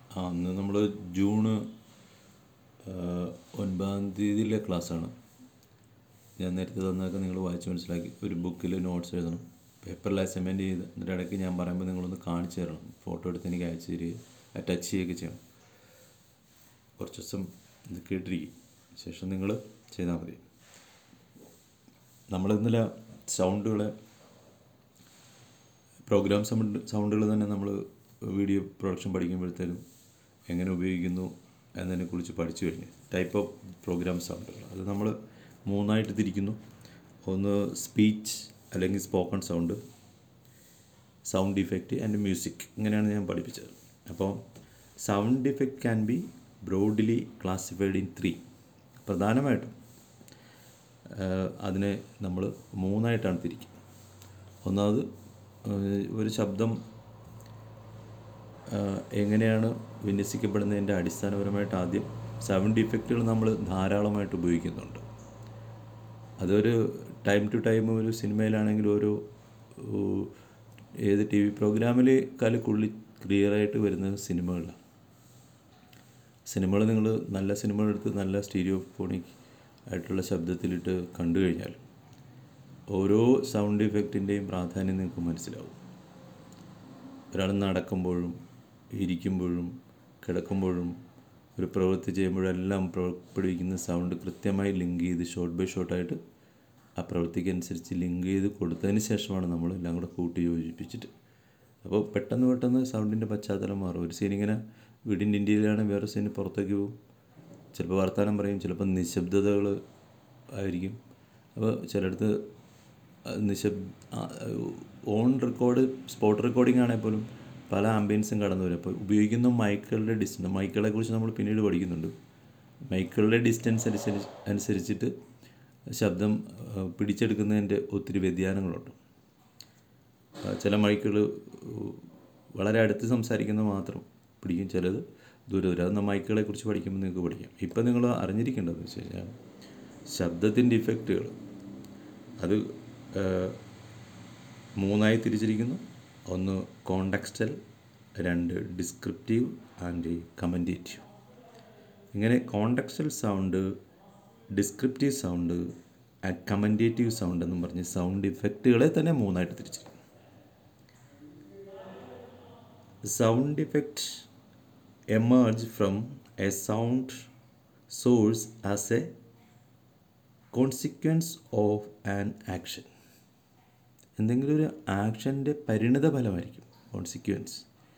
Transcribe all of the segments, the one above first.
ആ അന്ന് നമ്മൾ ജൂണ് ഒൻപതാം തീയതിയിലെ ക്ലാസ്സാണ് ഞാൻ നേരത്തെ തന്നതൊക്കെ നിങ്ങൾ വായിച്ച് മനസ്സിലാക്കി ഒരു ബുക്കിൽ നോട്ട്സ് എഴുതണം പേപ്പറിൽ അസൈൻമെൻറ്റ് ചെയ്ത് എന്നിട്ട് ഇടയ്ക്ക് ഞാൻ പറയുമ്പോൾ നിങ്ങളൊന്ന് കാണിച്ചു തരണം ഫോട്ടോ എടുത്ത് എനിക്ക് അയച്ചു തരികയും ടച്ച് ചെയ്യുകയൊക്കെ ചെയ്യണം കുറച്ച് ദിവസം ഇത് കേട്ടിരിക്കും ശേഷം നിങ്ങൾ ചെയ്താൽ മതി നമ്മൾ ഇന്നലെ സൗണ്ടുകളെ പ്രോഗ്രാം സൗണ്ട് സൗണ്ടുകൾ തന്നെ നമ്മൾ വീഡിയോ പ്രൊഡക്ഷൻ പഠിക്കുമ്പോഴത്തേനും എങ്ങനെ ഉപയോഗിക്കുന്നു എന്നതിനെക്കുറിച്ച് പഠിച്ചു കഴിഞ്ഞു ടൈപ്പ് ഓഫ് പ്രോഗ്രാം സൗണ്ടുകൾ അത് നമ്മൾ മൂന്നായിട്ട് തിരിക്കുന്നു ഒന്ന് സ്പീച്ച് അല്ലെങ്കിൽ spoken sound sound effect and music ഇങ്ങനെയാണ് ഞാൻ പഠിപ്പിച്ചത് അപ്പോൾ sound effect can be broadly classified in three പ്രധാനമായിട്ടും അതിനെ നമ്മൾ മൂന്നായിട്ടാണ് തിരിക്കുന്നത് ഒന്നാമത് ഒരു ശബ്ദം എങ്ങനെയാണ് വിന്യസിക്കപ്പെടുന്നതിൻ്റെ അടിസ്ഥാനപരമായിട്ട് ആദ്യം സൗണ്ട് ഇഫക്റ്റുകൾ നമ്മൾ ധാരാളമായിട്ട് ഉപയോഗിക്കുന്നുണ്ട് അതൊരു ടൈം ടു ടൈം ഒരു സിനിമയിലാണെങ്കിൽ ഓരോ ഏത് ടി വി പ്രോഗ്രാമിൽ കലക്കുള്ളി ക്ലിയറായിട്ട് വരുന്ന സിനിമകളാണ് സിനിമകൾ നിങ്ങൾ നല്ല സിനിമകളെടുത്ത് നല്ല സ്റ്റീരിയോ ഫോണിക് ആയിട്ടുള്ള ശബ്ദത്തിലിട്ട് കണ്ടു കഴിഞ്ഞാൽ ഓരോ സൗണ്ട് ഇഫക്റ്റിൻ്റെയും പ്രാധാന്യം നിങ്ങൾക്ക് മനസ്സിലാവും ഒരാൾ നടക്കുമ്പോഴും ഇരിക്കുമ്പോഴും കിടക്കുമ്പോഴും ഒരു പ്രവൃത്തി ചെയ്യുമ്പോഴെല്ലാം പുറപ്പെടുവിക്കുന്ന സൗണ്ട് കൃത്യമായി ലിങ്ക് ചെയ്ത് ഷോർട്ട് ബൈ ഷോർട്ടായിട്ട് ആ പ്രവൃത്തിക്കനുസരിച്ച് ലിങ്ക് ചെയ്ത് കൊടുത്തതിന് ശേഷമാണ് നമ്മൾ എല്ലാം കൂടെ കൂട്ടി യോജിപ്പിച്ചിട്ട് അപ്പോൾ പെട്ടെന്ന് പെട്ടെന്ന് സൗണ്ടിൻ്റെ പശ്ചാത്തലം മാറും ഒരു സീൻ ഇങ്ങനെ വീടിൻ്റെ ഇന്ത്യയിലാണ് വേറെ സീന് പുറത്തേക്ക് പോകും ചിലപ്പോൾ വർത്തമാനം പറയും ചിലപ്പോൾ നിശബ്ദതകൾ ആയിരിക്കും അപ്പോൾ ചിലയിടത്ത് നിശബ് ഓൺ റെക്കോർഡ് സ്പോട്ട് റെക്കോർഡിംഗ് ആണെങ്കിൽ പോലും പല ആംബിയൻസും കടന്നു വരും അപ്പോൾ ഉപയോഗിക്കുന്ന മൈക്കുകളുടെ ഡിസ്റ്റൻസ് മൈക്കുകളെ കുറിച്ച് നമ്മൾ പിന്നീട് പഠിക്കുന്നുണ്ട് മൈക്കുകളുടെ ഡിസ്റ്റൻസ് അനുസരിച്ച് അനുസരിച്ചിട്ട് ശബ്ദം പിടിച്ചെടുക്കുന്നതിൻ്റെ ഒത്തിരി വ്യതിയാനങ്ങളുണ്ട് ചില മൈക്കുകൾ വളരെ അടുത്ത് സംസാരിക്കുന്നത് മാത്രം പിടിക്കും ചിലത് ദൂരെ ദൂരം അത് മൈക്കുകളെ കുറിച്ച് പഠിക്കുമ്പോൾ നിങ്ങൾക്ക് പഠിക്കാം ഇപ്പം നിങ്ങൾ അറിഞ്ഞിരിക്കേണ്ടതെന്ന് വെച്ച് കഴിഞ്ഞാൽ ശബ്ദത്തിൻ്റെ ഇഫക്റ്റുകൾ അത് മൂന്നായി തിരിച്ചിരിക്കുന്നു ഒന്ന് കോണ്ടക്സ്റ്റൽ രണ്ട് ഡിസ്ക്രിപ്റ്റീവ് ആൻഡ് കമൻറ്റേറ്റീവ് ഇങ്ങനെ contextual sound descriptive sound commentative sound എന്നും പറഞ്ഞ് സൗണ്ട് ഇഫക്റ്റുകളെ തന്നെ മൂന്നായിട്ട് തിരിച്ചിരിക്കുന്നു sound effect emerge from a sound source as a consequence of an action എന്തെങ്കിലും ഒരു ആക്ഷൻ്റെ പരിണിത ഫലമായിരിക്കും കോൺസിക്വൻസ്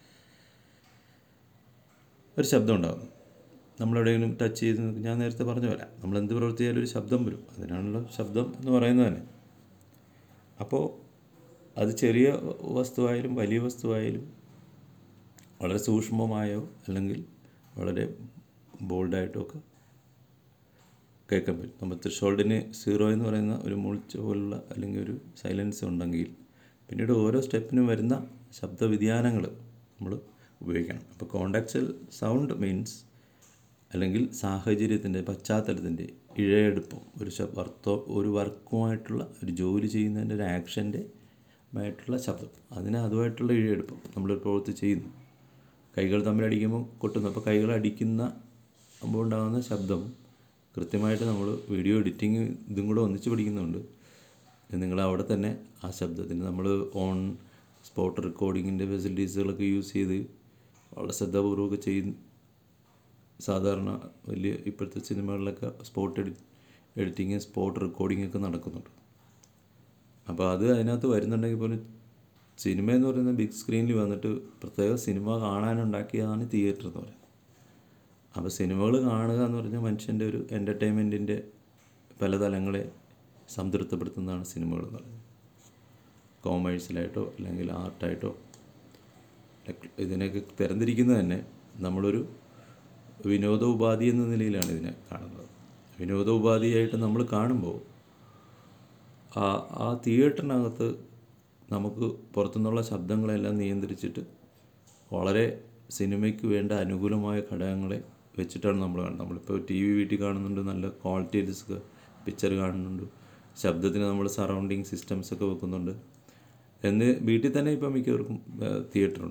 ഒരു ശബ്ദം ഉണ്ടാകുന്നു നമ്മളെവിടെയെങ്കിലും ടച്ച് ചെയ്ത് ഞാൻ നേരത്തെ പറഞ്ഞ പോലെ നമ്മൾ എന്ത് പ്രവർത്തിയാലും ഒരു ശബ്ദം വരും അതിനാണല്ലോ ശബ്ദം എന്ന് പറയുന്നത് തന്നെ അപ്പോൾ അത് ചെറിയ വസ്തുവായാലും വലിയ വസ്തുവായാലും വളരെ സൂക്ഷ്മമായോ അല്ലെങ്കിൽ വളരെ ബോൾഡായിട്ടോ ഒക്കെ കേൾക്കാൻ പറ്റും നമ്മൾ ത്രിഷോൾഡിന് സീറോ എന്ന് പറയുന്ന ഒരു മുളിച്ച പോലുള്ള അല്ലെങ്കിൽ ഒരു സൈലൻസ് ഉണ്ടെങ്കിൽ പിന്നീട് ഓരോ സ്റ്റെപ്പിനും വരുന്ന ശബ്ദ വ്യതിയാനങ്ങൾ നമ്മൾ ഉപയോഗിക്കണം അപ്പോൾ കോണ്ടാക്ച്വൽ സൗണ്ട് മീൻസ് അല്ലെങ്കിൽ സാഹചര്യത്തിൻ്റെ പശ്ചാത്തലത്തിൻ്റെ ഇഴയെടുപ്പം ഒരു വർത്തോ ഒരു വർക്കുമായിട്ടുള്ള ഒരു ജോലി ചെയ്യുന്നതിൻ്റെ ഒരു ആക്ഷൻ്റെ ആയിട്ടുള്ള ശബ്ദം അതിന് അതുമായിട്ടുള്ള ഇഴയെടുപ്പം നമ്മൾ പ്രവൃത്തി ചെയ്യുന്നു കൈകൾ തമ്മിലടിക്കുമ്പോൾ കൊട്ടുന്നു അപ്പോൾ കൈകൾ അടിക്കുന്ന അപ്പോൾ ഉണ്ടാകുന്ന ശബ്ദം കൃത്യമായിട്ട് നമ്മൾ വീഡിയോ എഡിറ്റിംഗ് ഇതും കൂടെ ഒന്നിച്ച് പഠിക്കുന്നുണ്ട് നിങ്ങൾ അവിടെ തന്നെ ആ ശബ്ദത്തിന് നമ്മൾ ഓൺ സ്പോട്ട് റെക്കോർഡിങ്ങിൻ്റെ ഫെസിലിറ്റീസുകളൊക്കെ യൂസ് ചെയ്ത് വളരെ ശ്രദ്ധാപൂർവ്വമൊക്കെ ചെയ്യും സാധാരണ വലിയ ഇപ്പോഴത്തെ സിനിമകളിലൊക്കെ സ്പോട്ട് എഡി എഡിറ്റിങ് സ്പോട്ട് റെക്കോർഡിംഗ് ഒക്കെ നടക്കുന്നുണ്ട് അപ്പോൾ അത് അതിനകത്ത് വരുന്നുണ്ടെങ്കിൽ പോലും സിനിമ എന്ന് പറയുന്ന ബിഗ് സ്ക്രീനിൽ വന്നിട്ട് പ്രത്യേക സിനിമ കാണാനുണ്ടാക്കിയതാണ് തിയേറ്റർ എന്ന് പറയുന്നത് അപ്പോൾ സിനിമകൾ കാണുക എന്ന് പറഞ്ഞാൽ മനുഷ്യൻ്റെ ഒരു എൻ്റർടൈൻമെൻറ്റിൻ്റെ പല തലങ്ങളെ സംതൃപ്തപ്പെടുത്തുന്നതാണ് സിനിമകൾ എന്ന് പറയുന്നത് കോമേഴ്സിലായിട്ടോ അല്ലെങ്കിൽ ആർട്ടായിട്ടോ ഇതിനൊക്കെ തരംതിരിക്കുന്നത് തന്നെ നമ്മളൊരു വിനോദ ഉപാധി എന്ന നിലയിലാണ് ഇതിനെ കാണുന്നത് വിനോദ ഉപാധിയായിട്ട് നമ്മൾ കാണുമ്പോൾ ആ ആ തിയേറ്ററിനകത്ത് നമുക്ക് പുറത്തുനിന്നുള്ള ശബ്ദങ്ങളെല്ലാം നിയന്ത്രിച്ചിട്ട് വളരെ സിനിമയ്ക്ക് വേണ്ട അനുകൂലമായ ഘടകങ്ങളെ വെച്ചിട്ടാണ് നമ്മൾ കാണുന്നത് നമ്മളിപ്പോൾ ടി വി വീട്ടിൽ കാണുന്നുണ്ട് നല്ല ക്വാളിറ്റി പിക്ചർ കാണുന്നുണ്ട് ശബ്ദത്തിന് നമ്മൾ സറൗണ്ടിങ് സിസ്റ്റംസ് ഒക്കെ വെക്കുന്നുണ്ട് എന്ന് വീട്ടിൽ തന്നെ ഇപ്പോൾ മിക്കവർക്കും തിയേറ്ററുണ്ട്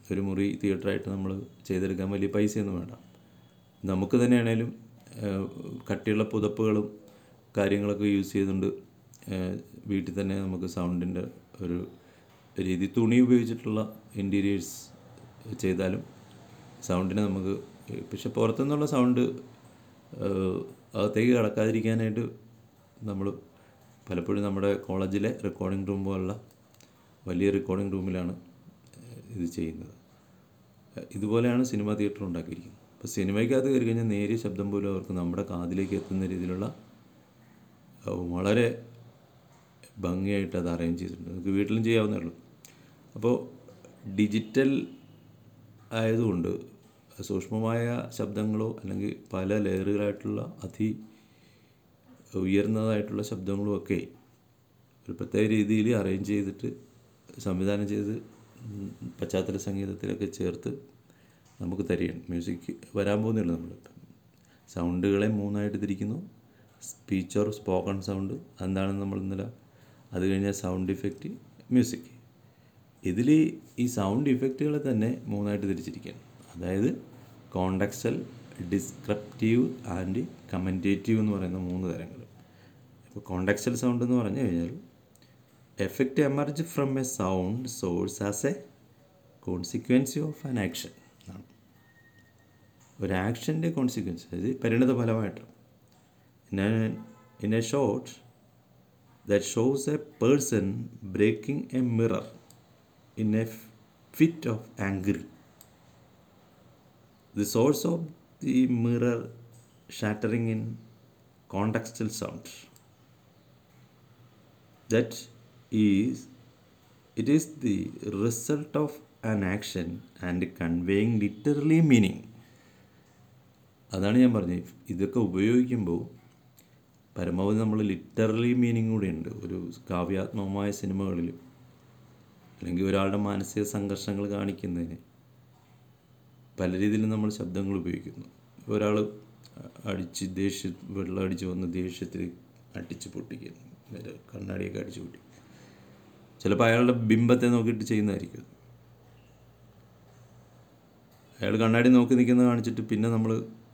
ഒരു മുറി തിയേറ്ററായിട്ട് നമ്മൾ ചെയ്തെടുക്കാൻ വലിയ പൈസയൊന്നും വേണ്ട നമുക്ക് തന്നെയാണേലും ഏഹ്, കട്ടിയുള്ള പുതപ്പുകളും കാര്യങ്ങളൊക്കെ യൂസ് ചെയ്തുകൊണ്ട് ഏഹ്, വീട്ടിൽ തന്നെ നമുക്ക് സൗണ്ടിൻ്റെ ഒരു രീതി തുണി ഉപയോഗിച്ചിട്ടുള്ള ഇൻറ്റീരിയേഴ്സ് ചെയ്താലും സൗണ്ടിനെ നമുക്ക് പക്ഷെ പുറത്തുനിന്നുള്ള സൗണ്ട് ഏഹ്, അകത്തേക്ക് കടക്കാതിരിക്കാനായിട്ട് നമ്മൾ പലപ്പോഴും നമ്മുടെ കോളേജിലെ റെക്കോർഡിംഗ് റൂം പോലുള്ള വലിയ റെക്കോർഡിംഗ് റൂമിലാണ് ഏഹ്, ഇത് ചെയ്യുന്നത് ഏഹ്, ഇതുപോലെയാണ് സിനിമ തിയേറ്റർ ഉണ്ടാക്കിയിരിക്കുന്നത് അപ്പോൾ സിനിമയ്ക്കകത്ത് കയറി കഴിഞ്ഞാൽ നേരിയ ശബ്ദം പോലും അവർക്ക് നമ്മുടെ കാതിലേക്ക് എത്തുന്ന രീതിയിലുള്ള ഏഹ്, വളരെ ഭംഗിയായിട്ട് അത് അറേഞ്ച് ചെയ്തിട്ടുണ്ട് നമുക്ക് വീട്ടിലും ചെയ്യാവുന്നേ ഉള്ളൂ അപ്പോൾ ഡിജിറ്റൽ ആയതുകൊണ്ട് സൂക്ഷ്മമായ ശബ്ദങ്ങളോ അല്ലെങ്കിൽ പല ലെയറുകളായിട്ടുള്ള അതി ഉയർന്നതായിട്ടുള്ള ശബ്ദങ്ങളും ഒക്കെ ഒരു പ്രത്യേക രീതിയിൽ അറേഞ്ച് ചെയ്തിട്ട് സംവിധാനം ചെയ്ത് ഉം, പശ്ചാത്തല സംഗീതത്തിലൊക്കെ ചേർത്ത് നമുക്ക് തരികയാണ് മ്യൂസിക് വരാൻ പോകുന്നില്ല നമ്മൾ സൗണ്ടുകളെ മൂന്നായിട്ട് തിരിക്കുന്നു സ്പീച്ച് ഓർ സ്പോക്കൺ സൗണ്ട് എന്താണെന്ന് നമ്മൾ ഇന്നലെ അത് കഴിഞ്ഞാൽ സൗണ്ട് ഇഫക്റ്റ് മ്യൂസിക് ഇതിൽ ഈ സൗണ്ട് ഇഫക്റ്റുകളെ തന്നെ മൂന്നായിട്ട് തിരിച്ചിരിക്കുകയാണ് അതായത് കോണ്ടക്സ്റ്റൽ ഡിസ്ക്രിപ്റ്റീവ് ആൻഡ് കമൻറ്റേറ്റീവ് എന്ന് പറയുന്ന മൂന്ന് തരങ്ങൾ ഇപ്പോൾ കോണ്ടക്സ്റ്റൽ സൗണ്ട് എന്ന് പറഞ്ഞു കഴിഞ്ഞാൽ effect emerge from a sound source as a consequence of an action ആണ് ഒരു ആക്ഷൻ്റെ കോൺസിക്വൻസ് അതായത് പരിണിത ഫലമായിട്ട് in a short that shows a person breaking a mirror in a f- fit of anger. The source of the mirror shattering in contextual sound. That is, it is the result of an action and conveying literally meaning. അതാണ് ഞാൻ പറഞ്ഞത് ഇതൊക്കെ ഉപയോഗിക്കുമ്പോൾ പരമാവധി നമ്മൾ literally meaning കൂടി ഉണ്ട് ഒരു കാവ്യാത്മകമായ സിനിമകളിൽ അല്ലെങ്കിൽ ഒരാളുടെ മാനസിക സംഘർഷങ്ങൾ കാണിക്കുന്നതിന് പല രീതിയിലും നമ്മൾ ശബ്ദങ്ങൾ ഉപയോഗിക്കുന്നു ഒരാൾ അടിച്ച് ദേഷ്യ വെള്ളം അടിച്ച് വന്ന് ദേഷ്യത്തിൽ അടിച്ച് പൊട്ടിക്കുന്നു നേരെ കണ്ണാടിയൊക്കെ അടിച്ച് പൊട്ടി ചിലപ്പോൾ അയാളുടെ ബിംബത്തെ നോക്കിയിട്ട് ചെയ്യുന്നതായിരിക്കും അത്. അയാൾ കണ്ണാടി നോക്കി നിൽക്കുന്നത് കാണിച്ചിട്ട് പിന്നെ നമ്മൾ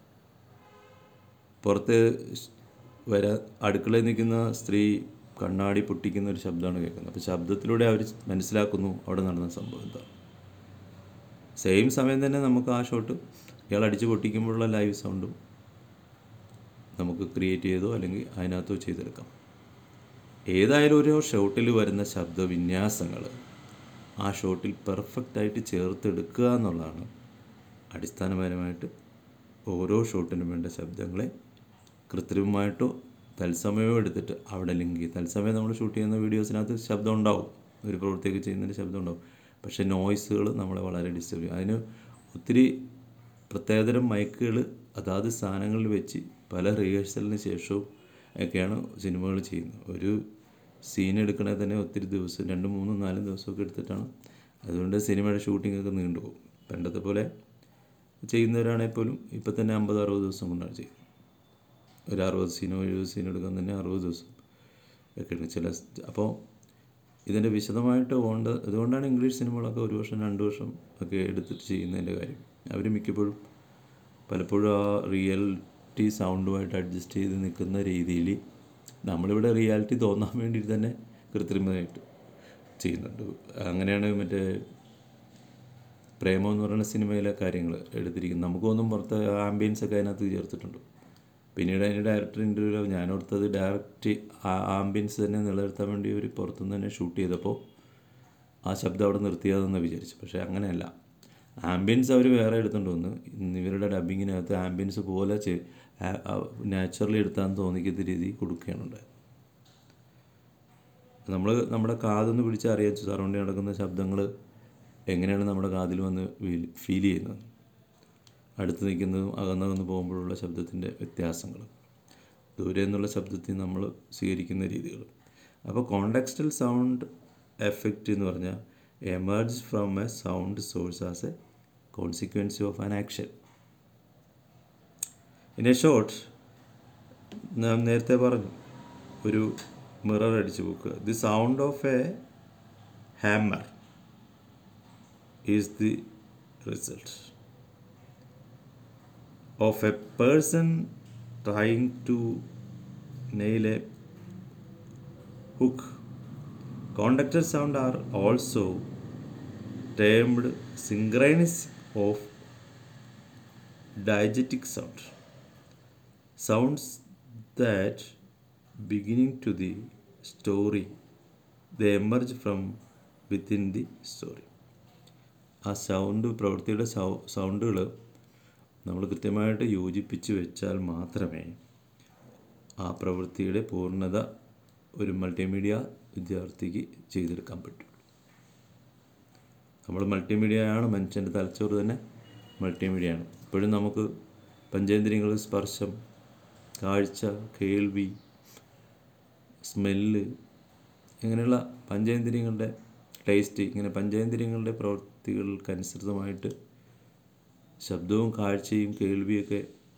പുറത്ത് വരാ അടുക്കളയിൽ നിൽക്കുന്ന സ്ത്രീ കണ്ണാടി പൊട്ടിക്കുന്ന ഒരു ശബ്ദമാണ് കേൾക്കുന്നത് അപ്പോൾ ശബ്ദത്തിലൂടെ അവർ മനസ്സിലാക്കുന്നു അവിടെ നടന്ന സംഭവം എന്താ സെയിം സമയം തന്നെ നമുക്ക് ആ ഷോട്ട് ഇയാൾ അടിച്ച് പൊട്ടിക്കുമ്പോഴുള്ള ലൈവ് സൗണ്ടും നമുക്ക് ക്രിയേറ്റ് ചെയ്തോ അല്ലെങ്കിൽ അതിനകത്തോ ചെയ്തെടുക്കാം ഏതായാലും ഓരോ ഷോട്ടിൽ വരുന്ന ശബ്ദവിന്യാസങ്ങൾ ആ ഷോട്ടിൽ പെർഫെക്റ്റായിട്ട് ചേർത്തെടുക്കുക എന്നുള്ളതാണ് അടിസ്ഥാനപരമായിട്ട് ഓരോ ഷോട്ടിനും വേണ്ട ശബ്ദങ്ങളെ കൃത്രിമമായിട്ടോ തത്സമയമോ എടുത്തിട്ട് അവിടെ ലിങ്ക് ചെയ്യും തത്സമയം നമ്മൾ ഷൂട്ട് ചെയ്യുന്ന വീഡിയോസിനകത്ത് ശബ്ദം ഉണ്ടാവും ഒരു പ്രവൃത്തിയൊക്കെ ചെയ്യുന്നതിന് ശബ്ദം ഉണ്ടാവും പക്ഷേ നോയ്സുകൾ നമ്മളെ വളരെ ഡിസ്റ്റർബ് ചെയ്യും അതിന് ഒത്തിരി പ്രത്യേകതരം മൈക്കുകൾ അതാത് സ്ഥാനങ്ങളിൽ വെച്ച് പല റിഹേഴ്സലിന് ശേഷവും ഒക്കെയാണ് സിനിമകൾ ചെയ്യുന്നത് ഒരു സീൻ എടുക്കണേ തന്നെ ഒത്തിരി ദിവസം രണ്ട് മൂന്നും നാലും ദിവസമൊക്കെ എടുത്തിട്ടാണ് അതുകൊണ്ട് സിനിമയുടെ ഷൂട്ടിംഗ് ഒക്കെ നീണ്ടുപോകും പണ്ടത്തെ പോലെ ചെയ്യുന്നവരാണെങ്കിൽ പോലും ഇപ്പം തന്നെ അമ്പത് അറുപത് ദിവസം കൊണ്ടാണ് ചെയ്യുന്നത് ഒരു അറുപത് സീനോ എഴുപത് സീനോ എടുക്കാൻ തന്നെ അറുപത് ദിവസം ഒക്കെ എടുക്കും ചില അപ്പോൾ ഇതിൻ്റെ വിശദമായിട്ട് പോകേണ്ട അതുകൊണ്ടാണ് ഇംഗ്ലീഷ് സിനിമകളൊക്കെ ഒരു വർഷം രണ്ട് വർഷം ഒക്കെ എടുത്തിട്ട് ചെയ്യുന്നതിൻ്റെ കാര്യം അവർ മിക്കപ്പോഴും പലപ്പോഴും ആ റിയാലിറ്റി സൗണ്ടുമായിട്ട് അഡ്ജസ്റ്റ് ചെയ്ത് നിൽക്കുന്ന രീതിയിൽ നമ്മളിവിടെ റിയാലിറ്റി തോന്നാൻ വേണ്ടിയിട്ട് തന്നെ കൃത്രിമമായിട്ട് ചെയ്യുന്നുണ്ട് അങ്ങനെയാണ് മറ്റേ പ്രേമം എന്ന് പറയുന്ന സിനിമയിലെ കാര്യങ്ങൾ എടുത്തിരിക്കുന്നത് നമുക്കൊന്നും പുറത്ത് ആംബിയൻസ് ഒക്കെ അതിനകത്ത് ചേർത്തിട്ടുണ്ട് പിന്നീട് അതിൻ്റെ ഡയറക്ടർ ഇൻ്റർവ്യൂവിൽ ഞാനോർത്തത് ഡയറക്റ്റ് ആ ആംബിയൻസ് തന്നെ നിലനിർത്താൻ വേണ്ടി ഒരു പുറത്തുനിന്ന് തന്നെ ഷൂട്ട് ചെയ്തപ്പോൾ ആ ശബ്ദം അവിടെ നിർത്തിയതെന്ന് വിചാരിച്ചു പക്ഷേ അങ്ങനെയല്ല ആംബിയൻസ് അവർ വേറെ എടുത്തുകൊണ്ട് വന്ന് ഇന്ന് ഇവരുടെ ഡബിങ്ങിനകത്ത് ആംബിയൻസ് പോലെ നാച്ചുറലി എടുത്താന്ന് തോന്നിക്കുന്ന രീതി കൊടുക്കുകയാണ് ഉണ്ടായത് നമ്മൾ നമ്മുടെ കാതൊന്ന് പിടിച്ച് അറിയാൻ സറൗണ്ടിൽ നടക്കുന്ന ശബ്ദങ്ങൾ എങ്ങനെയാണ് നമ്മുടെ കാതിൽ വന്ന് ഫീൽ ചെയ്യുന്നത് അടുത്ത് നിൽക്കുന്നതും അകന്നകന്ന് പോകുമ്പോഴുള്ള ശബ്ദത്തിൻ്റെ വ്യത്യാസങ്ങൾ ദൂരെ നിന്നുള്ള ശബ്ദത്തിൽ നമ്മൾ സ്വീകരിക്കുന്ന രീതികൾ അപ്പോൾ കോണ്ടെക്സ്റ്റൽ സൗണ്ട് എഫക്റ്റ് എന്ന് പറഞ്ഞാൽ emerge from a sound source as a consequence of an action in a short നാം നേരത്തെ പറഞ്ഞു ഒരു മിറർ അടിച്ചു പോക്കുക the sound of a hammer is the result of a person trying to nail a hook. Conductor sound are also termed synchronous of diegetic sound. Sounds that beginning to the story they emerge from within the story. ആ sound പ്രവൃത്തിയുടെ സൗ സൗണ്ടുകൾ നമ്മൾ കൃത്യമായിട്ട് യോജിപ്പിച്ച് വെച്ചാൽ മാത്രമേ ആ പ്രവൃത്തിയുടെ പൂർണ്ണത ഒരു മൾട്ടിമീഡിയ വിദ്യാർത്ഥിക്ക് ചെയ്തെടുക്കാൻ പറ്റുള്ളൂ നമ്മൾ മൾട്ടിമീഡിയയാണ് മനുഷ്യൻ്റെ തലച്ചോറ് തന്നെ മൾട്ടിമീഡിയയാണ് ഇപ്പോഴും നമുക്ക് പഞ്ചേന്ദ്രിയങ്ങൾ സ്പർശം കാഴ്ച കേൾവി സ്മെല്ല് ഇങ്ങനെയുള്ള പഞ്ചേന്ദ്രിയങ്ങളുടെ ടേസ്റ്റ് ഇങ്ങനെ പഞ്ചേന്ദ്രിയങ്ങളുടെ പ്രവൃത്തികൾക്കനുസൃതമായിട്ട് ശബ്ദവും കാഴ്ചയും കേൾവിയൊക്കെ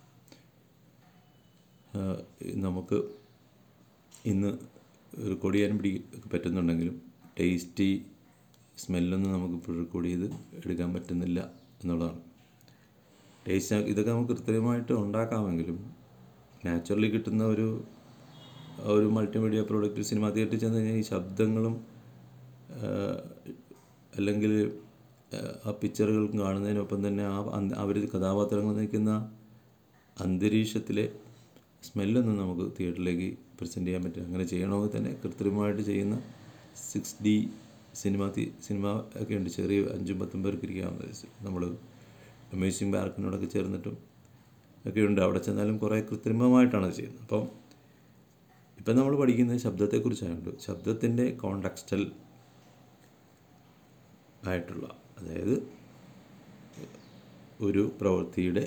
ആ, നമുക്ക് ഇന്ന് റെക്കോർഡ് ചെയ്യാൻ പിടി പറ്റുന്നുണ്ടെങ്കിലും ടേസ്റ്റി സ്മെല്ലൊന്നും നമുക്ക് ഇപ്പോൾ റെക്കോർഡ് ചെയ്ത് എടുക്കാൻ പറ്റുന്നില്ല എന്നുള്ളതാണ് ടേസ്റ്റ് ഇതൊക്കെ നമുക്ക് കൃത്രിമമായിട്ട് ഉണ്ടാക്കാമെങ്കിലും നാച്ചുറലി കിട്ടുന്ന ഒരു ഒരു മൾട്ടിമീഡിയ പ്രോഡക്റ്റ് സിനിമ തിയേറ്ററിൽ ചെന്ന് കഴിഞ്ഞാൽ ഈ ശബ്ദങ്ങളും ആ, അല്ലെങ്കിൽ ആ, ആ പിക്ചറുകൾ കാണുന്നതിനൊപ്പം തന്നെ ആ അവർ കഥാപാത്രങ്ങൾ നിൽക്കുന്ന അന്തരീക്ഷത്തിലെ സ്മെല്ലൊന്നും നമുക്ക് തിയേറ്ററിലേക്ക് പ്രസൻറ്റ് ചെയ്യാൻ പറ്റില്ല അങ്ങനെ ചെയ്യണമെങ്കിൽ തന്നെ കൃത്രിമമായിട്ട് ചെയ്യുന്ന സിക്സ് ഡി സിനിമ തി സിനിമ ഒക്കെ ഉണ്ട് ചെറിയ അഞ്ചും പത്തും പേർക്ക് ഇരിക്കാവുന്ന നമ്മൾ അമേസിങ് പാർക്കിനോടൊക്കെ ചേർന്നിട്ടും ഒക്കെ ഉണ്ട് അവിടെ ചെന്നാലും കുറേ കൃത്രിമമായിട്ടാണ് അത് ചെയ്യുന്നത് അപ്പം ഇപ്പം നമ്മൾ പഠിക്കുന്നത് ശബ്ദത്തെക്കുറിച്ചായതുകൊണ്ട് ശബ്ദത്തിൻ്റെ കോണ്ടക്സ്റ്റൽ ആയിട്ടുള്ള അതായത് ഒരു പ്രവൃത്തിയുടെ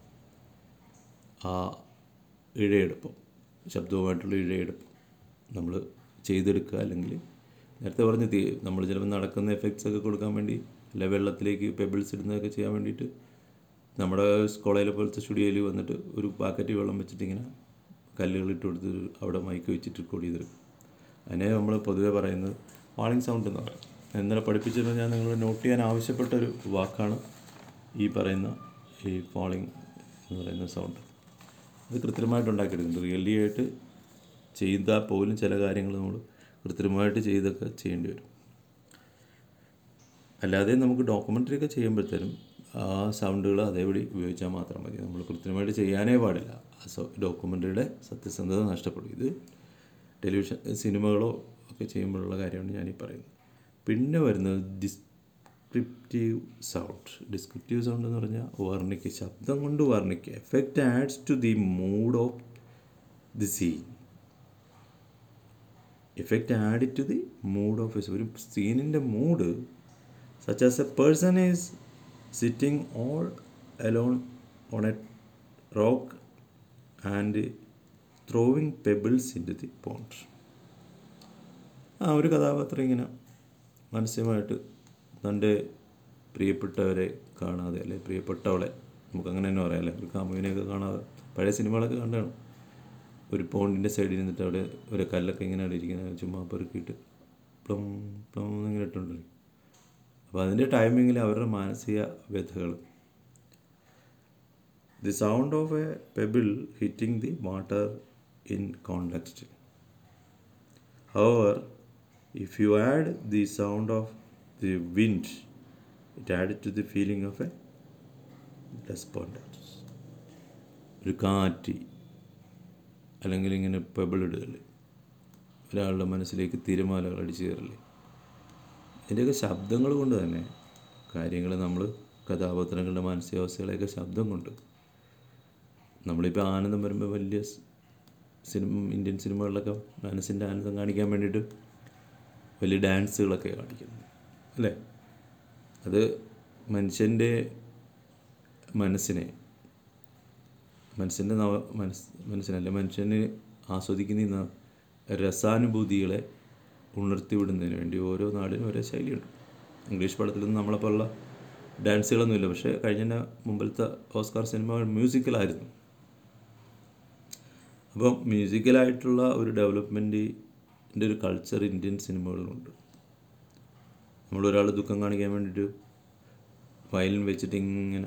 ആ ഇഴയെടുപ്പം ശബ്ദവുമായിട്ടുള്ള ഇഴയെടുപ്പം നമ്മൾ ചെയ്തെടുക്കുക അല്ലെങ്കിൽ നേരത്തെ പറഞ്ഞ തീ നമ്മൾ ചിലപ്പോൾ നടക്കുന്ന എഫക്ട്സ് ഒക്കെ കൊടുക്കാൻ വേണ്ടി അല്ല വെള്ളത്തിലേക്ക് പെബിൾസ് ഇടുന്നതൊക്കെ ചെയ്യാൻ വേണ്ടിയിട്ട് നമ്മുടെ കോളേജിലെ പോലത്തെ സ്റ്റുഡിയോയിൽ വന്നിട്ട് ഒരു പാക്കറ്റ് വെള്ളം വെച്ചിട്ട് ഇങ്ങനെ കല്ലുകൾ ഇട്ട് കൊടുത്ത് അവിടെ മൈക്ക് വെച്ചിട്ട് റെക്കോർഡ് ചെയ്തെടുക്കും അതിനെ നമ്മൾ പൊതുവേ പറയുന്നത് വാളിംഗ് സൗണ്ട് എന്ന് പറയും ഇന്നലെ പഠിപ്പിച്ചത് ഞാൻ നിങ്ങൾ നോട്ട് ചെയ്യാൻ ആവശ്യപ്പെട്ട ഒരു വാക്കാണ് ഈ പറയുന്ന ഈ ഫാളിംഗ് എന്ന് പറയുന്ന സൗണ്ട് അത് കൃത്രിമമായിട്ട് ഉണ്ടാക്കിയെടുക്കുന്നത് റിയലി ആയിട്ട് ചെയ്താൽ പോലും ചില കാര്യങ്ങൾ നമ്മൾ കൃത്രിമമായിട്ട് ചെയ്തൊക്കെ ചെയ്യേണ്ടി വരും അല്ലാതെ നമുക്ക് ഡോക്യുമെൻ്ററി ഒക്കെ ചെയ്യുമ്പോഴത്തേനും ആ സൗണ്ടുകൾ അതേപടി ഉപയോഗിച്ചാൽ മാത്രം മതി നമ്മൾ കൃത്യമായിട്ട് ചെയ്യാനേ പാടില്ല ആ സോ ഡോക്യുമെൻ്ററിയുടെ സത്യസന്ധത നഷ്ടപ്പെടും ഇത് ടെലിവിഷൻ സിനിമകളോ ഒക്കെ ചെയ്യുമ്പോഴുള്ള കാര്യമാണ് ഞാനീ പറയുന്നത് പിന്നെ വരുന്നത് ഡിസ്ക്രിപ്റ്റീവ് സൗണ്ട് ഡിസ്ക്രിപ്റ്റീവ് സൗണ്ട് എന്ന് പറഞ്ഞാൽ വർണ്ണിക്കുക ശബ്ദം കൊണ്ട് വർണ്ണിക്കുക effect adds to the mood of the scene effect add to the mood of a ഒരു സീനിൻ്റെ mood such as a person is sitting all alone on a rock and throwing pebbles into the pond ആ ഒരു കഥാപാത്രം ഇങ്ങനെ മാനസികമായിട്ട് തൻ്റെ പ്രിയപ്പെട്ടവരെ കാണാതെ അല്ലെ പ്രിയപ്പെട്ടവളെ നമുക്ക് അങ്ങനെ തന്നെ പറയാം അല്ലേ ഒരു കാമുവിനെയൊക്കെ കാണാതെ പഴയ സിനിമകളൊക്കെ കണ്ടാണ് ഒരു പോണ്ടിൻ്റെ സൈഡിൽ നിന്നിട്ട് അവിടെ ഒരു കല്ലൊക്കെ ഇങ്ങനെ അവിടെ ഇരിക്കുന്നത് ചുമ്മാ പെറുക്കിയിട്ട് പ്ലം പ്ലം എന്നിങ്ങനെ ഇട്ടുണ്ടല്ലോ അപ്പോൾ അതിൻ്റെ ടൈമിങ്ങിൽ അവരുടെ മാനസിക വ്യഥകൾ the sound of a pebble hitting the water in context However, if you add the sound of the wind, it added to the feeling of a despondence. ഒരു കാറ്റ് അല്ലെങ്കിൽ ഇങ്ങനെ പെബിൾ ഇടുകയല്ലേ ഒരാളുടെ മനസ്സിലേക്ക് തിരമാലകൾ അടിച്ചു കയറില്ലേ ഇതിൻ്റെയൊക്കെ ശബ്ദങ്ങൾ കൊണ്ട് തന്നെ കാര്യങ്ങൾ നമ്മൾ കഥാപാത്രങ്ങളുടെ മാനസികാവസ്ഥകളെയൊക്കെ ശബ്ദം കൊണ്ട് നമ്മളിപ്പോൾ ആനന്ദം വരുമ്പോൾ വലിയ സ് സിനിമ ഇന്ത്യൻ സിനിമകളിലൊക്കെ മനസ്സിൻ്റെ ആനന്ദം കാണിക്കാൻ വേണ്ടിയിട്ട് വലിയ ഡാൻസുകളൊക്കെ കാണിക്കുന്നു അല്ലേ അത് മനുഷ്യൻ്റെ മനസ്സിനെ മനസ്സിൻ്റെ നവ മനസ് മനസ്സിനല്ല മനുഷ്യന് ആസ്വദിക്കുന്ന ഈ ന- രസാനുഭൂതികളെ ഉണർത്തിവിടുന്നതിന് വേണ്ടി ഓരോ നാടിനും ഓരോ ശൈലിയുണ്ട് ഇംഗ്ലീഷ് പടത്തിലൊന്നും നമ്മളെപ്പോലുള്ള ഡാൻസുകളൊന്നുമില്ല പക്ഷേ കഴിഞ്ഞ മുമ്പിലത്തെ ഓസ്കാർ സിനിമകൾ മ്യൂസിക്കലായിരുന്നു അപ്പോൾ മ്യൂസിക്കലായിട്ടുള്ള ഒരു ഡെവലപ്മെൻറ്റിൻ്റെ ഒരു കൾച്ചർ ഇന്ത്യൻ സിനിമകളിലുണ്ട് നമ്മളൊരാൾ ദുഃഖം കാണിക്കാൻ വേണ്ടിയിട്ട് വയലിൻ വെച്ചിട്ട് ഇങ്ങനെ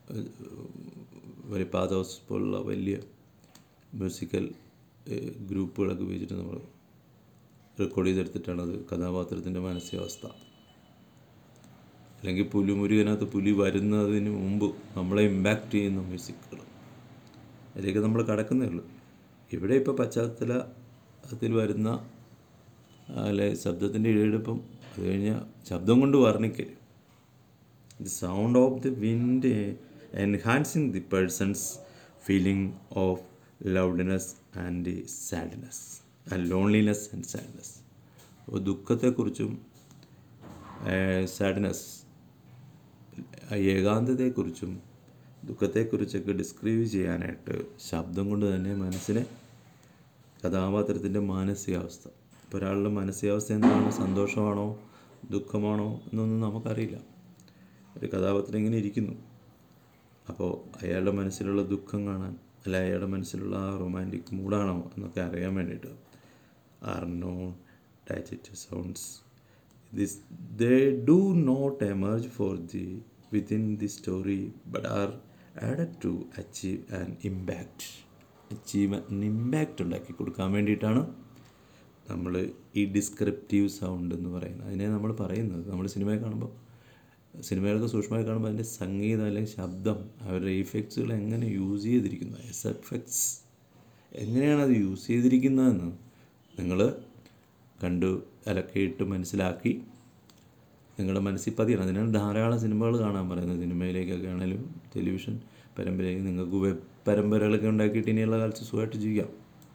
ഒരു പാദോസ് പോലുള്ള വലിയ മ്യൂസിക്കൽ ഗ്രൂപ്പുകളൊക്കെ ഉപയോഗിച്ചിട്ട് നമ്മൾ റെക്കോർഡ് ചെയ്തെടുത്തിട്ടാണ് അത് കഥാപാത്രത്തിൻ്റെ മാനസികാവസ്ഥ അല്ലെങ്കിൽ പുലിമുരുകനകത്ത് പുലി വരുന്നതിന് മുമ്പ് നമ്മളെ ഇമ്പാക്റ്റ് ചെയ്യുന്ന മ്യൂസിക്കുകൾ അതിലേക്ക് നമ്മൾ കടക്കുന്നേ ഉള്ളൂ ഇവിടെ ഇപ്പോൾ പശ്ചാത്തലത്തിൽ വരുന്ന അല്ലെ ശബ്ദത്തിൻ്റെ ഇഴയെടുപ്പം അത് കഴിഞ്ഞാൽ ശബ്ദം കൊണ്ട് വർണ്ണിക്കൽ the sound of the wind enhancing the person's feeling of loudness and sadness and loneliness and sadness അപ്പോൾ ദുഃഖത്തെക്കുറിച്ചും സാഡ്നെസ് ഏകാന്തതയെക്കുറിച്ചും ദുഃഖത്തെക്കുറിച്ചൊക്കെ ഡിസ്ക്രൈബ് ചെയ്യാനായിട്ട് ശബ്ദം കൊണ്ട് തന്നെ മനസ്സിനെ കഥാപാത്രത്തിൻ്റെ മാനസികാവസ്ഥ ഇപ്പോൾ ഒരാളുടെ മാനസികാവസ്ഥ എന്താണ് സന്തോഷമാണോ ദുഃഖമാണോ എന്നൊന്നും നമുക്കറിയില്ല ഒരു കഥാപാത്രം ഇങ്ങനെ ഇരിക്കുന്നു അപ്പോൾ അയാളുടെ മനസ്സിലുള്ള ദുഃഖം കാണാൻ അല്ല അയാളുടെ മനസ്സിലുള്ള ആ റൊമാൻറ്റിക് മൂഡാണോ എന്നൊക്കെ അറിയാൻ വേണ്ടിയിട്ട് are known that sounds this they do not emerge for the within the story but are added to achieve an impact achieve an impact ഉണ്ടാക്കി കൊടുക്കാൻ വേണ്ടിയിട്ടാണ് നമ്മൾ ഈ ഡിസ്ക്രിപ്റ്റീവ് സൗണ്ട് എന്ന് പറയുന്നത് അതിനെ നമ്മൾ പറയുന്നത് നമ്മൾ സിനിമയെ കാണുമ്പോൾ സിനിമകളൊക്കെ സൂക്ഷ്മമായി കാണുമ്പോൾ അതിൻ്റെ സംഗീതം അല്ലെങ്കിൽ ശബ്ദം അവരുടെ ഇഫക്ട്സുകൾ എങ്ങനെ യൂസ് ചെയ്തിരിക്കുന്നത് എസ് എഫക്ട്സ് എങ്ങനെയാണ് അത് യൂസ് ചെയ്തിരിക്കുന്നതെന്ന് നിങ്ങൾ കണ്ടു അല്ല കേട്ട് മനസ്സിലാക്കി നിങ്ങളുടെ മനസ്സിൽ പതിയണം അതിനാണ് ധാരാളം സിനിമകൾ കാണാൻ പറയുന്നത് സിനിമയിലേക്കൊക്കെ ആണെങ്കിലും ടെലിവിഷൻ പരമ്പരയിൽ നിങ്ങൾക്ക് വെബ് പരമ്പരകളൊക്കെ ഉണ്ടാക്കിയിട്ട് ഇനിയുള്ള കാലത്ത് സുഖമായിട്ട് ജീവിക്കാം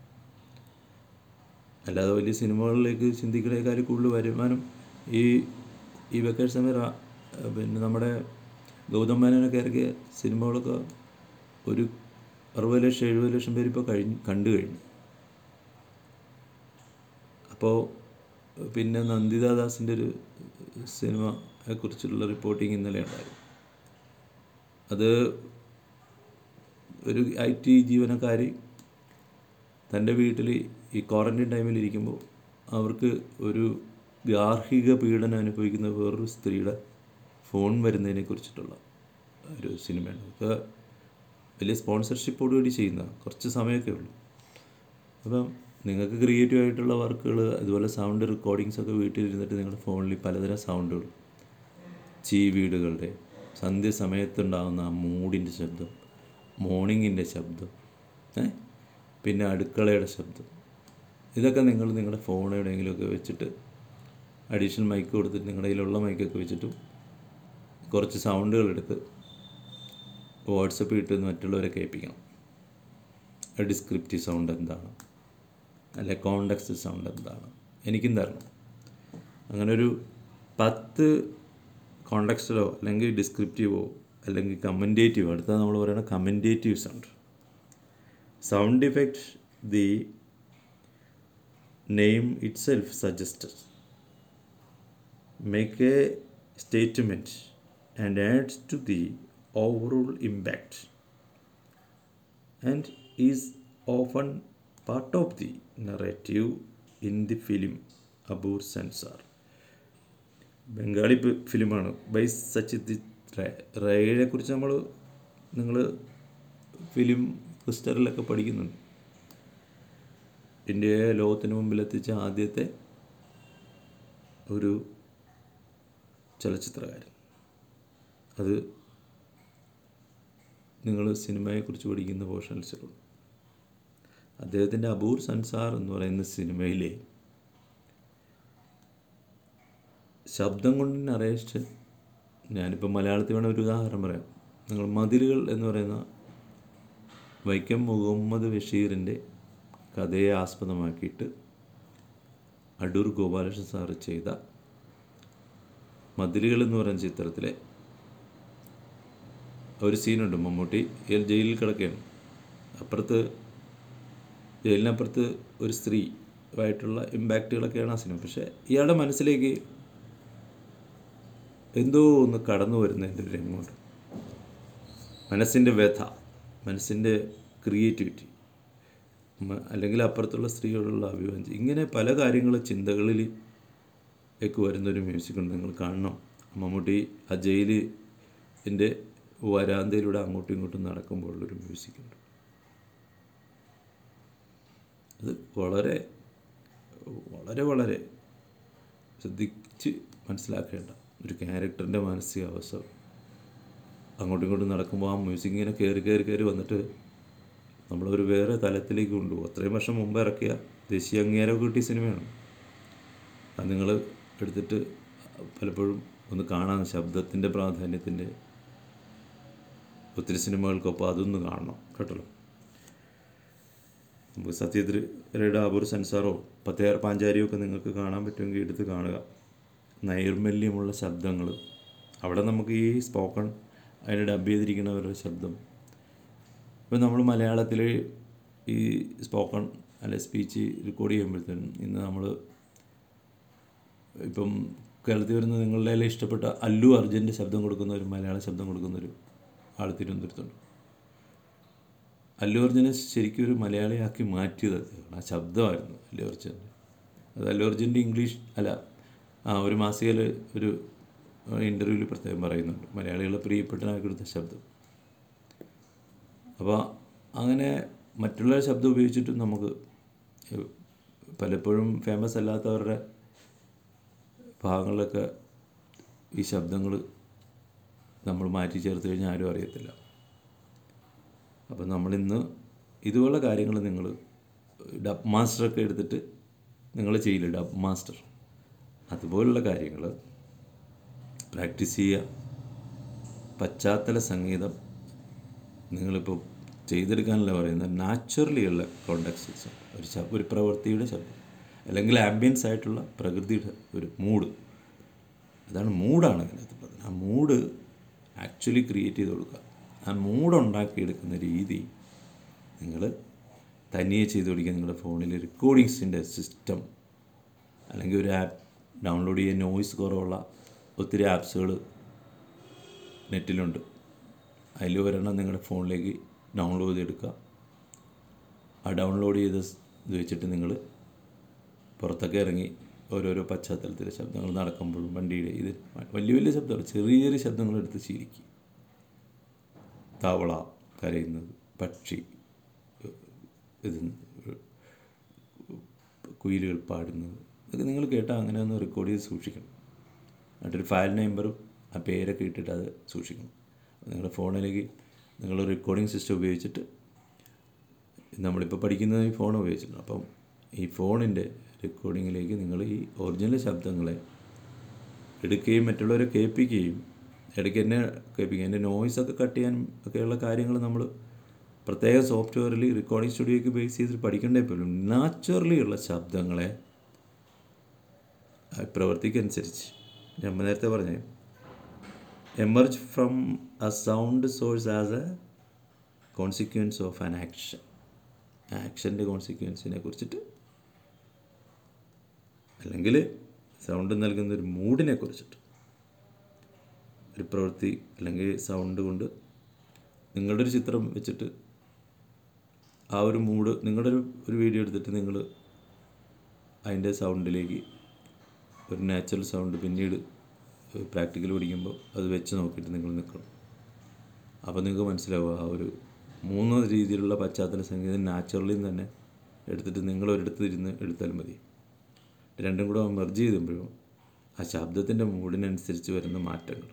അല്ലാതെ വലിയ സിനിമകളിലേക്ക് ചിന്തിക്കുന്നതിനേക്കാൾ കൂടുതൽ വരുമാനം ഈ ഈ വെക്കേഷൻ സമയം റാ- പിന്നെ നമ്മുടെ ഗൗതം മേനോനൊക്കെ ഇറക്കിയ സിനിമകളൊക്കെ ഒരു അറുപത് ലക്ഷം എഴുപത് ലക്ഷം പേര് ഇപ്പോൾ കഴിഞ്ഞ് കണ്ടു കഴിഞ്ഞു അപ്പോൾ പിന്നെ നന്ദിതാദാസിൻ്റെ ഒരു സിനിമയെ കുറിച്ചുള്ള റിപ്പോർട്ടിങ് ഇന്നലെ ഉണ്ടായിരുന്നു അത് ഒരു ഐ ടി ജീവനക്കാരി തൻ്റെ വീട്ടിൽ ഈ ക്വാറൻറ്റൈൻ ടൈമിൽ ഇരിക്കുമ്പോൾ അവർക്ക് ഒരു ഗാർഹിക പീഡനം അനുഭവിക്കുന്ന വേറൊരു സ്ത്രീയുടെ ഫോൺ വരുന്നതിനെ കുറിച്ചിട്ടുള്ള ഒരു സിനിമയാണ് അതൊക്കെ വലിയ സ്പോൺസർഷിപ്പോടുകൂടി ചെയ്യുന്ന കുറച്ച് സമയമൊക്കെ ഉള്ളൂ അപ്പം നിങ്ങൾക്ക് ക്രിയേറ്റീവ് ആയിട്ടുള്ള വർക്കുകൾ അതുപോലെ സൗണ്ട് റെക്കോർഡിങ്സ് ഒക്കെ വീട്ടിലിരുന്നിട്ട് നിങ്ങളുടെ ഫോണിൽ പലതരം സൗണ്ടുകൾ ചീവീടുകളുടെ സന്ധ്യ സമയത്തുണ്ടാകുന്ന ആ മൂഡിൻ്റെ ശബ്ദം മോർണിംഗിൻ്റെ ശബ്ദം ഏ പിന്നെ അടുക്കളയുടെ ശബ്ദം ഇതൊക്കെ നിങ്ങൾ നിങ്ങളുടെ ഫോൺ എവിടെയെങ്കിലുമൊക്കെ വെച്ചിട്ട് അഡീഷണൽ മൈക്ക് കൊടുത്തിട്ട് നിങ്ങളുടെ കയ്യിലുള്ള മൈക്കൊക്കെ വെച്ചിട്ടും കുറച്ച് സൗണ്ടുകൾ എടുത്ത് വാട്സപ്പ് ഇട്ട് മറ്റുള്ളവരെ കേൾപ്പിക്കണം ഡിസ്ക്രിപ്റ്റീവ് സൗണ്ട് എന്താണ് അല്ലെ കോണ്ടക്സ്റ്റ് സൗണ്ട് എന്താണ് എനിക്കും തരണം അങ്ങനെ ഒരു പത്ത് കോണ്ടക്സ്റ്റിലോ അല്ലെങ്കിൽ ഡിസ്ക്രിപ്റ്റീവോ അല്ലെങ്കിൽ കമൻറ്റേറ്റീവോ അടുത്ത നമ്മൾ പറയുന്ന commentative sound sound effect the name itself suggested make a statement and adds to the overall impact and is often part of the narrative in the film Apur Sansar Bengali പ് ഫിലിമാണ് ബൈ സച്ചിത് റേ റേയെ കുറിച്ച് നമ്മൾ നിങ്ങൾ ഫിലിം ഹിസ്റ്ററിലൊക്കെ പഠിക്കുന്നുണ്ട് ഇന്ത്യയെ ലോകത്തിന് മുമ്പിൽ എത്തിച്ച ആദ്യത്തെ ഒരു ചലച്ചിത്രകാരൻ അത് നിങ്ങൾ സിനിമയെക്കുറിച്ച് പഠിക്കുന്ന പോർഷൻസിലുണ്ട് അദ്ദേഹത്തിൻ്റെ അബൂർ സൻസാർ എന്ന് പറയുന്ന സിനിമയിലെ ശബ്ദം കൊണ്ട് നറേഷൻ ഞാനിപ്പോൾ മലയാളത്തിൽ വേണ ഒരു ഉദാഹരണം പറയാം നിങ്ങൾ മതിലുകൾ എന്ന് പറയുന്ന വൈക്കം മുഹമ്മദ് ബഷീറിൻ്റെ കഥയെ ആസ്പദമാക്കിയിട്ട് അടൂർ ഗോപാലകൃഷ്ണൻ സാറ് ചെയ്ത മതിലുകൾ എന്ന് പറയുന്ന ചിത്രത്തിലെ ഒരു സീനുണ്ട് മമ്മൂട്ടി ഇയാൾ ജയിലിൽ കിടക്കുകയാണ് അപ്പുറത്ത് ജയിലിനപ്പുറത്ത് ഒരു സ്ത്രീ ആയിട്ടുള്ള ഇമ്പാക്റ്റുകളൊക്കെയാണ് ആ സിനിമ പക്ഷേ ഇയാളുടെ മനസ്സിലേക്ക് എന്തോ ഒന്ന് കടന്നു വരുന്നതിൻ്റെ ഒരു രംഗമുണ്ട് മനസ്സിൻ്റെ വ്യഥ മനസ്സിൻ്റെ ക്രിയേറ്റിവിറ്റി മ- അല്ലെങ്കിൽ അപ്പുറത്തുള്ള സ്ത്രീയോടുള്ള അഭിവാഞ്ചി ഇങ്ങനെ പല കാര്യങ്ങൾ ചിന്തകളിൽ ഒക്കെ വരുന്നൊരു മ്യൂസിക് ഉണ്ട് നിങ്ങൾ കാണണം മമ്മൂട്ടി ആ ജയിൽ എൻ്റെ വരാന്തയിലൂടെ അങ്ങോട്ടും ഇങ്ങോട്ടും നടക്കുമ്പോഴുള്ളൊരു മ്യൂസിക്കുണ്ട് അത് വളരെ വളരെ വളരെ ശ്രദ്ധിച്ച് മനസ്സിലാക്കേണ്ട ഒരു ക്യാരക്ടറിൻ്റെ മാനസികാവസ്ഥ അങ്ങോട്ടും ഇങ്ങോട്ടും നടക്കുമ്പോൾ ആ മ്യൂസിക് ഇങ്ങനെ കയറി കയറി കയറി വന്നിട്ട് നമ്മളൊരു വേറെ തലത്തിലേക്ക് കൊണ്ടുപോകും അത്രയും വർഷം മുമ്പ് ഇറക്കിയ ദേശീയ അംഗീകാരം കിട്ടിയ സിനിമയാണ് അത് നിങ്ങൾ എടുത്തിട്ട് പലപ്പോഴും ഒന്ന് കാണാൻ ശബ്ദത്തിൻ്റെ പ്രാധാന്യത്തിൻ്റെ ഒത്തിരി സിനിമകൾക്കൊപ്പം അതൊന്ന് കാണണം കേട്ടല്ലോ നമുക്ക് സത്യത്തിൻ്റെ ആബൂർ സെൻസാറോ പത്തേർ പാഞ്ചാരിയോ ഒക്കെ നിങ്ങൾക്ക് കാണാൻ പറ്റുമെങ്കിൽ എടുത്ത് കാണുക നൈർമല്യമുള്ള ശബ്ദങ്ങൾ അവിടെ നമുക്ക് ഈ സ്പോക്കൺ അതിന് ഡബ് ചെയ്തിരിക്കുന്നവരുടെ ശബ്ദം ഇപ്പം നമ്മൾ മലയാളത്തിൽ ഈ സ്പോക്കൺ അല്ലെ സ്പീച്ച് റെക്കോർഡ് ചെയ്യുമ്പോഴത്തേനും ഇന്ന് നമ്മൾ ഇപ്പം കേരളത്തിൽ വരുന്ന നിങ്ങളുടെ എല്ലാം ഇഷ്ടപ്പെട്ട അല്ലു അർജുൻ്റെ ശബ്ദം കൊടുക്കുന്ന ഒരു മലയാള ശബ്ദം കൊടുക്കുന്ന ഒരു ആൾ തിരുവനന്തപുരത്തുണ്ട് അല്ലു അർജുനെ ശരിക്കും ഒരു മലയാളിയാക്കി മാറ്റിയത് അദ്ദേഹമാണ് ആ ശബ്ദമായിരുന്നു അല്ലു അർജുൻ അത് അല്ലു അർജുൻ്റെ ഇംഗ്ലീഷ് അല്ല ആ ഒരു മാസികയിൽ ഒരു ഇൻ്റർവ്യൂവിൽ പ്രത്യേകം പറയുന്നുണ്ട് മലയാളികളെ പ്രിയപ്പെട്ടനാക്കി കൊടുത്ത ശബ്ദം അപ്പോൾ അങ്ങനെ മറ്റുള്ള ശബ്ദം ഉപയോഗിച്ചിട്ടും നമുക്ക് പലപ്പോഴും ഫേമസ് അല്ലാത്തവരുടെ ഭാഗങ്ങളിലൊക്കെ ഈ ശബ്ദങ്ങൾ നമ്മൾ മാറ്റി ചേർത്ത് കഴിഞ്ഞാൽ ആരും അറിയത്തില്ല അപ്പം നമ്മളിന്ന് ഇതുപോലുള്ള കാര്യങ്ങൾ നിങ്ങൾ ഡബ് മാസ്റ്ററൊക്കെ എടുത്തിട്ട് നിങ്ങൾ ചെയ്യില്ല ഡബ് മാസ്റ്റർ അതുപോലുള്ള കാര്യങ്ങൾ പ്രാക്ടീസ് ചെയ്യുക പശ്ചാത്തല സംഗീതം നിങ്ങളിപ്പോൾ ചെയ്തെടുക്കാനല്ല പറയുന്നത് നാച്ചുറലി ഉള്ള കോണ്ടാക്ട്സ് ഒരു ശബ് ഒരു പ്രവൃത്തിയുടെ ശബ്ദം അല്ലെങ്കിൽ ആംബിയൻസ് ആയിട്ടുള്ള പ്രകൃതിയുടെ ഒരു മൂഡ് അതാണ് മൂഡാണ് ഇതിനകത്ത് പറയുന്നത് ആ മൂഡ് ആക്ച്വലി ക്രിയേറ്റ് ചെയ്ത് കൊടുക്കുക ആ മൂഡ് ഉണ്ടാക്കിയെടുക്കുന്ന രീതി നിങ്ങൾ തനിയെ ചെയ്ത് കൊടുക്കുക നിങ്ങളുടെ ഫോണിൽ റെക്കോർഡിങ്സിൻ്റെ സിസ്റ്റം അല്ലെങ്കിൽ ഒരു ആപ്പ് ഡൗൺലോഡ് ചെയ്യാൻ നോയ്സ് കുറവുള്ള ഒത്തിരി ആപ്സുകൾ നെറ്റിലുണ്ട് അതിൽ ഒരെണ്ണം നിങ്ങളുടെ ഫോണിലേക്ക് ഡൗൺലോഡ് ചെയ്തെടുക്കുക ആ ഡൗൺലോഡ് ചെയ്ത് ഇത് വെച്ചിട്ട് നിങ്ങൾ പുറത്തൊക്കെ ഇറങ്ങി ഓരോരോ പശ്ചാത്തലത്തിലെ ശബ്ദങ്ങൾ നടക്കുമ്പോഴും വണ്ടിയുടെ ഇത് വലിയ വലിയ ശബ്ദങ്ങൾ ചെറിയ ചെറിയ ശബ്ദങ്ങൾ എടുത്ത് ശീലിക്കുക തവള കരയുന്നത് പക്ഷി ഇത് കുയിലുകൾ പാടുന്നത് ഇതൊക്കെ നിങ്ങൾ കേട്ടാൽ അങ്ങനെ ഒന്ന് റെക്കോർഡ് ചെയ്ത് സൂക്ഷിക്കണം എന്നിട്ടൊരു ഫയൽ നമ്പറും ആ പേരൊക്കെ ഇട്ടിട്ട് അത് സൂക്ഷിക്കണം നിങ്ങളുടെ ഫോണിലേക്ക് നിങ്ങൾ റെക്കോർഡിംഗ് സിസ്റ്റം ഉപയോഗിച്ചിട്ട് നമ്മളിപ്പോൾ പഠിക്കുന്നത് ഈ ഫോൺ ഉപയോഗിച്ചിട്ടുണ്ട് അപ്പം ഈ ഫോണിൻ്റെ റെക്കോർഡിങ്ങിലേക്ക് നിങ്ങൾ ഈ ഒറിജിനൽ ശബ്ദങ്ങളെ എടുക്കുകയും മറ്റുള്ളവരെ കേൾപ്പിക്കുകയും ഇടയ്ക്ക് എന്നെ കേൾപ്പിക്കുക എൻ്റെ നോയ്സൊക്കെ കട്ട് ചെയ്യാനും ഒക്കെയുള്ള കാര്യങ്ങൾ നമ്മൾ പ്രത്യേക സോഫ്റ്റ്വെയറിൽ റെക്കോർഡിംഗ് സ്റ്റുഡിയോയ്ക്ക് ബേസ് ചെയ്ത് പഠിക്കേണ്ടേ പോലും നാച്ചുറലി ഉള്ള ശബ്ദങ്ങളെ പ്രവൃത്തിക്കനുസരിച്ച് ഞാൻ നേരത്തെ പറഞ്ഞേ emerge from a sound source as a consequence of an action ആക്ഷൻ്റെ കോൺസിക്വൻസിനെ കുറിച്ചിട്ട് അല്ലെങ്കിൽ സൗണ്ട് നൽകുന്ന ഒരു മൂഡിനെ കുറിച്ചിട്ട് ഒരു പ്രവൃത്തി അല്ലെങ്കിൽ സൗണ്ട് കൊണ്ട് നിങ്ങളുടെ ഒരു ചിത്രം വെച്ചിട്ട് ആ ഒരു മൂഡ് നിങ്ങളുടെ ഒരു ഒരു വീഡിയോ എടുത്തിട്ട് നിങ്ങൾ അതിൻ്റെ സൗണ്ടിലേക്ക് ഒരു നാച്ചുറൽ സൗണ്ട് പിന്നീട് പ്രാക്ടിക്കൽ പഠിക്കുമ്പോൾ അത് വെച്ച് നോക്കിയിട്ട് നിങ്ങൾ നിൽക്കണം അപ്പോൾ നിങ്ങൾക്ക് മനസ്സിലാവുക ആ ഒരു മൂന്ന് രീതിയിലുള്ള പശ്ചാത്തല സംഗീതം നാച്ചുറലിൽ തന്നെ എടുത്തിട്ട് നിങ്ങൾ ഒരിടത്ത് ഇരുന്ന് എടുത്താൽ മതി രണ്ടും കൂടെ മെർജ് ചെയ്തുമ്പോഴും ആ ശബ്ദത്തിൻ്റെ മൂഡിനനുസരിച്ച് വരുന്ന മാറ്റങ്ങൾ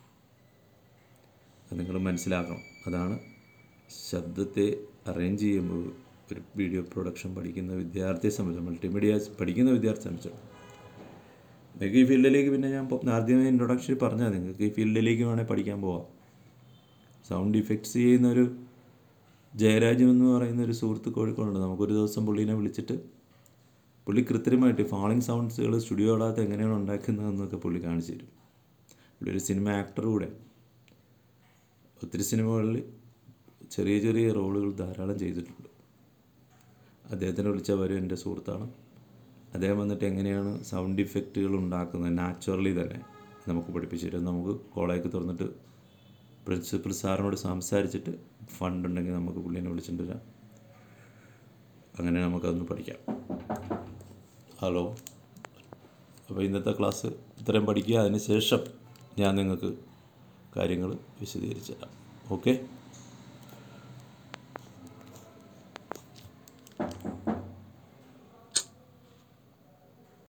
അത് നിങ്ങൾ മനസ്സിലാക്കണം അതാണ് ശബ്ദത്തെ അറേഞ്ച് ചെയ്യുമ്പോൾ ഒരു വീഡിയോ പ്രൊഡക്ഷൻ പഠിക്കുന്ന വിദ്യാർത്ഥിയെ സംബന്ധിച്ച് മൾട്ടിമീഡിയ പഠിക്കുന്ന വിദ്യാർത്ഥിയെ സംബന്ധിച്ചിടത്തോളം നിങ്ങൾക്ക് ഈ ഫീൽഡിലേക്ക് പിന്നെ ഞാൻ ആദ്യമേ ഇൻട്രൊഡക്ഷൻ പറഞ്ഞാൽ നിങ്ങൾക്ക് ഈ ഫീൽഡിലേക്ക് വേണേൽ പഠിക്കാൻ പോവാം സൗണ്ട് ഇഫക്ട്സ് ചെയ്യുന്ന ഒരു ജയരാജം എന്ന് പറയുന്ന ഒരു സുഹൃത്ത് കോഴിക്കോടുണ്ട് നമുക്കൊരു ദിവസം പുള്ളീനെ വിളിച്ചിട്ട് പുള്ളി കൃത്രിമമായിട്ട് ഫാളിങ് സൗണ്ട്സുകൾ സ്റ്റുഡിയോ ഇടാത്ത എങ്ങനെയാണ് ഉണ്ടാക്കുന്നതെന്നൊക്കെ പുള്ളി കാണിച്ചു തരും പുള്ളി ഒരു സിനിമ ആക്ടർ കൂടെ ഒത്തിരി സിനിമകളിൽ ചെറിയ ചെറിയ റോളുകൾ ധാരാളം ചെയ്തിട്ടുണ്ട് അദ്ദേഹത്തിനെ വിളിച്ചവരും എൻ്റെ സുഹൃത്താണ് അദ്ദേഹം വന്നിട്ട് എങ്ങനെയാണ് സൗണ്ട് ഇഫക്റ്റുകൾ ഉണ്ടാക്കുന്നത് നാച്ചുറലി തന്നെ നമുക്ക് പഠിപ്പിച്ചു തരും നമുക്ക് കോളേജ് തുറന്നിട്ട് പ്രിൻസിപ്പൽ സാറിനോട് സംസാരിച്ചിട്ട് ഫണ്ട് ഉണ്ടെങ്കിൽ നമുക്ക് പുള്ളിനെ വിളിച്ചിട്ട് വരാം അങ്ങനെ നമുക്കതൊന്ന് പഠിക്കാം ഹലോ അപ്പോൾ ഇന്നത്തെ ക്ലാസ് ഇത്രയും പഠിക്കുക അതിന് ശേഷം ഞാൻ നിങ്ങൾക്ക് കാര്യങ്ങൾ വിശദീകരിച്ചു തരാം ഓക്കെ